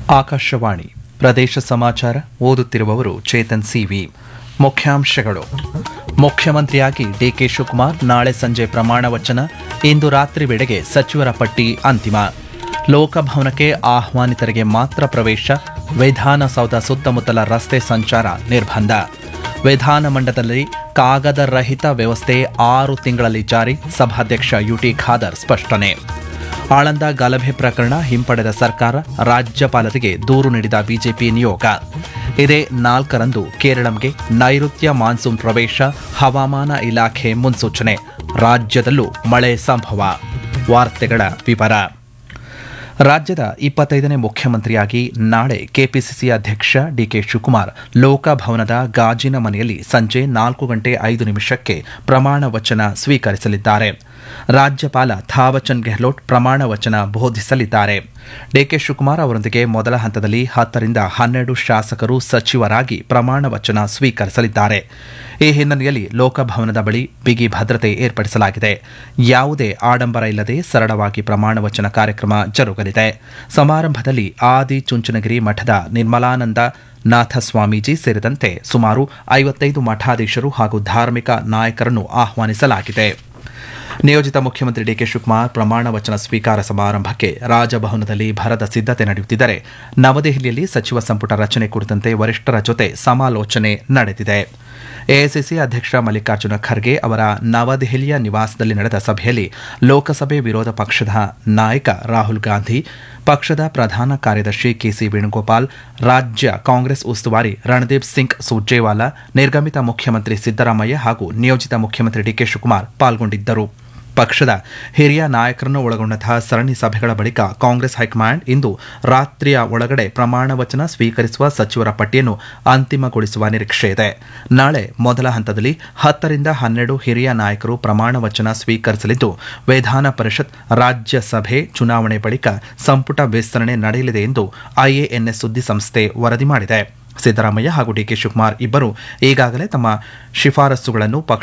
ಆಕಾಶವಾಣಿ ಪ್ರದೇಶ ಸಮಾಚಾರ ಓದುತ್ತಿರುವವರು ಚೇತನ್ ಸಿವಿ ಮುಖ್ಯಾಂಶಗಳು ಮುಖ್ಯಮಂತ್ರಿಯಾಗಿ ಡಿಕೆ ಶಿವಕುಮಾರ್ ನಾಳೆ ಸಂಜೆ ಪ್ರಮಾಣ ವಚನ ಇಂದು ರಾತ್ರಿ ವೇಳೆಗೆ ಸಚಿವರ ಪಟ್ಟಿ ಅಂತಿಮ ಲೋಕಭವನಕ್ಕೆ ಆಹ್ವಾನಿತರಿಗೆ ಮಾತ್ರ ಪ್ರವೇಶ ವಿಧಾನಸೌಧ ಸುತ್ತಮುತ್ತಲ ರಸ್ತೆ ಸಂಚಾರ ನಿರ್ಬಂಧ ವಿಧಾನಮಂಡಲದಲ್ಲಿ ಕಾಗದ ರಹಿತ ವ್ಯವಸ್ಥೆ ಆರು ತಿಂಗಳಲ್ಲಿ ಜಾರಿ ಸಭಾಧ್ಯಕ್ಷ ಯುಟಿ ಖಾದರ್ ಸ್ಪಷ್ಟನೆ ಆಳಂದ ಗಲಭೆ ಪ್ರಕರಣ ಹಿಂಪಡೆದ ಸರ್ಕಾರ ರಾಜ್ಯಪಾಲರಿಗೆ ದೂರು ನೀಡಿದ ಬಿಜೆಪಿ ನಿಯೋಗ ಇದೇ ನಾಲ್ಕರಂದು ಕೇರಳಂಗೆ ನೈಋತ್ಯ ಮಾನ್ಸೂನ್ ಪ್ರವೇಶ ಹವಾಮಾನ ಇಲಾಖೆ ಮುನ್ಸೂಚನೆ ರಾಜ್ಯದಲ್ಲೂ ಮಳೆ ಸಂಭವ ವಾರ್ತೆಗಳ ವಿವರ ರಾಜ್ಯದ ಇಪ್ಪತ್ತೈದನೇ ಮುಖ್ಯಮಂತ್ರಿಯಾಗಿ ನಾಳೆ ಕೆಪಿಸಿಸಿ ಅಧ್ಯಕ್ಷ ಡಿಕೆ ಶಿವಕುಮಾರ್ ಲೋಕಭವನದ ಗಾಜಿನ ಮನೆಯಲ್ಲಿ ಸಂಜೆ ನಾಲ್ಕು ಗಂಟೆ ಐದು ನಿಮಿಷಕ್ಕೆ ಪ್ರಮಾಣ ವಚನ ಸ್ವೀಕರಿಸಲಿದ್ದಾರೆ ರಾಜ್ಯಪಾಲ ಥಾವಚಂದ್ ಗೆಹ್ಲೋಟ್ ಪ್ರಮಾಣ ವಚನ ಬೋಧಿಸಲಿದ್ದಾರೆ ಡಿಕೆ ಶಿವಕುಮಾರ್ ಅವರೊಂದಿಗೆ ಮೊದಲ ಹಂತದಲ್ಲಿ ಹತ್ತರಿಂದ ಹನ್ನೆರಡು ಶಾಸಕರು ಸಚಿವರಾಗಿ ಪ್ರಮಾಣ ವಚನ ಸ್ವೀಕರಿಸಲಿದ್ದಾರೆ ಈ ಹಿನ್ನೆಲೆಯಲ್ಲಿ ಲೋಕಭವನದ ಬಳಿ ಬಿಗಿ ಭದ್ರತೆ ಏರ್ಪಡಿಸಲಾಗಿದೆ ಯಾವುದೇ ಆಡಂಬರ ಇಲ್ಲದೆ ಸರಳವಾಗಿ ಪ್ರಮಾಣ ವಚನ ಕಾರ್ಯಕ್ರಮ ಜರುಗಲಿದೆ ಸಮಾರಂಭದಲ್ಲಿ ಆದಿ ಚುಂಚನಗಿರಿ ಮಠದ ನಿರ್ಮಲಾನಂದ ನಾಥ ಸ್ವಾಮೀಜಿ ಸೇರಿದಂತೆ ಸುಮಾರು ಐವತ್ತೈದು ಮಠಾಧೀಶರು ಹಾಗೂ ಧಾರ್ಮಿಕ ನಾಯಕರನ್ನು ಆಹ್ವಾನಿಸಲಾಗಿದೆ ನಿಯೋಜಿತ ಮುಖ್ಯಮಂತ್ರಿ ಡಿಕೆ ಶಿವಕುಮಾರ್ ಪ್ರಮಾಣ ವಚನ ಸ್ವೀಕಾರ ಸಮಾರಂಭಕ್ಕೆ ರಾಜಭವನದಲ್ಲಿ ಭರದ ಸಿದ್ಧತೆ ನಡೆಯುತ್ತಿದ್ದರೆ ನವದೆಹಲಿಯಲ್ಲಿ ಸಚಿವ ಸಂಪುಟ ರಚನೆ ಕುರಿತಂತೆ ವರಿಷ್ಠರ ಜೊತೆ ಸಮಾಲೋಚನೆ ನಡೆದಿದೆ ಎಐಸಿಸಿ ಅಧ್ಯಕ್ಷ ಮಲ್ಲಿಕಾರ್ಜುನ ಖರ್ಗೆ ಅವರ ನವದೆಹಲಿಯ ನಿವಾಸದಲ್ಲಿ ನಡೆದ ಸಭೆಯಲ್ಲಿ ಲೋಕಸಭೆ ವಿರೋಧ ಪಕ್ಷದ ನಾಯಕ ರಾಹುಲ್ ಗಾಂಧಿ ಪಕ್ಷದ ಪ್ರಧಾನ ಕಾರ್ಯದರ್ಶಿ ಕೆಸಿ ವೇಣುಗೋಪಾಲ್ ರಾಜ್ಯ ಕಾಂಗ್ರೆಸ್ ಉಸ್ತುವಾರಿ ರಣದೀಪ್ ಸಿಂಗ್ ಸುರ್ಜೇವಾಲಾ ನಿರ್ಗಮಿತ ಮುಖ್ಯಮಂತ್ರಿ ಸಿದ್ದರಾಮಯ್ಯ ಹಾಗೂ ನಿಯೋಜಿತ ಮುಖ್ಯಮಂತ್ರಿ ಡಿಕೆ ಶಿವಕುಮಾರ್ ಪಾಲ್ಗೊಂಡಿದ್ದರು ಪಕ್ಷದ ಹಿರಿಯ ನಾಯಕರನ್ನು ಒಳಗೊಂಡಂತಹ ಸರಣಿ ಸಭೆಗಳ ಬಳಿಕ ಕಾಂಗ್ರೆಸ್ ಹೈಕಮಾಂಡ್ ಇಂದು ರಾತ್ರಿಯ ಒಳಗಡೆ ಪ್ರಮಾಣ ವಚನ ಸ್ವೀಕರಿಸುವ ಸಚಿವರ ಪಟ್ಟಿಯನ್ನು ಅಂತಿಮಗೊಳಿಸುವ ನಿರೀಕ್ಷೆ ಇದೆ ನಾಳೆ ಮೊದಲ ಹಂತದಲ್ಲಿ ಹತ್ತರಿಂದ ಹನ್ನೆರಡು ಹಿರಿಯ ನಾಯಕರು ಪ್ರಮಾಣ ವಚನ ಸ್ವೀಕರಿಸಲಿದ್ದು ವಿಧಾನ ಪರಿಷತ್ ರಾಜ್ಯಸಭೆ ಚುನಾವಣೆ ಬಳಿಕ ಸಂಪುಟ ವಿಸ್ತರಣೆ ನಡೆಯಲಿದೆ ಎಂದು ಐಎಎನ್ಎಸ್ ಸುದ್ದಿಸಂಸ್ಥೆ ವರದಿ ಮಾಡಿದೆ ಸಿದ್ದರಾಮಯ್ಯ ಹಾಗೂ ಡಿಕೆ ಶಿವಕುಮಾರ್ ಇಬ್ಬರು ಈಗಾಗಲೇ ತಮ್ಮ ಶಿಫಾರಸುಗಳನ್ನು ಪಕ್ಷ